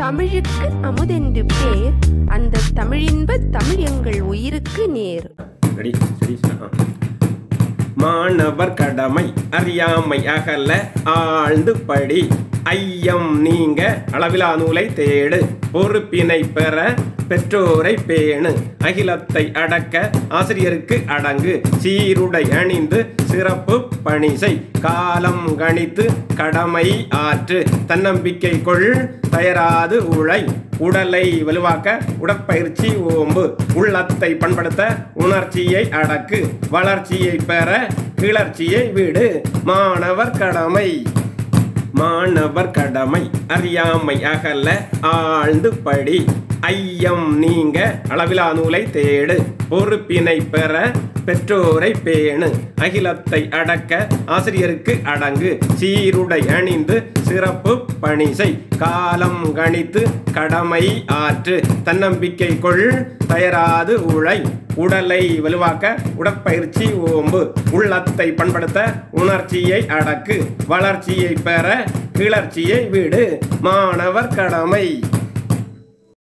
தமிழுக்கு அமுதென்று பேர் அந்த தமிழின்ப தமிழ் எங்கள் உயிருக்கு நேர் ரெடி சரி ஆ. மாணவர் கடமை அறியாமை அகல ஆழ்ந்து படி ஐயம் நீங்க அளவிலா நூலை தேடு பொறுப்பினை பெற பெற்றோரை பேணு அகிலத்தை அடக்க ஆசிரியருக்கு அடங்கு சீருடை அணிந்து சிறப்பு பணி செய் காலம் கணித்து கடமை ஆற்று தன்னம்பிக்கை கொள் தயராது உழை உடலை வலுவாக்க உடற்பயிற்சி ஓம்பு உள்ளத்தை பண்படுத்த உணர்ச்சியை அடக்கு வளர்ச்சியை பெற கிளர்ச்சியை விடு மாணவர் கடமை மாணவர் கடமை அறியாமை அகல ஆழ்ந்து படி ஐயம் நீங்க அளவிலா நூலை தேடு பொறுப்பினை பெற பெற்றோரை பேணு அகிலத்தை அடக்க ஆசிரியருக்கு அடங்கு சீருடை அணிந்து சிறப்பு பணி செய் காலம் கணித்து கடமை ஆற்று தன்னம்பிக்கை கொள் தயராது உழை உடலை வலுவாக்க உடற்பயிற்சி ஓம்பு உள்ளத்தை பண்படுத்த உணர்ச்சியை அடக்கு வளர்ச்சியை பெற கிளர்ச்சியை விடு மாணவர் கடமை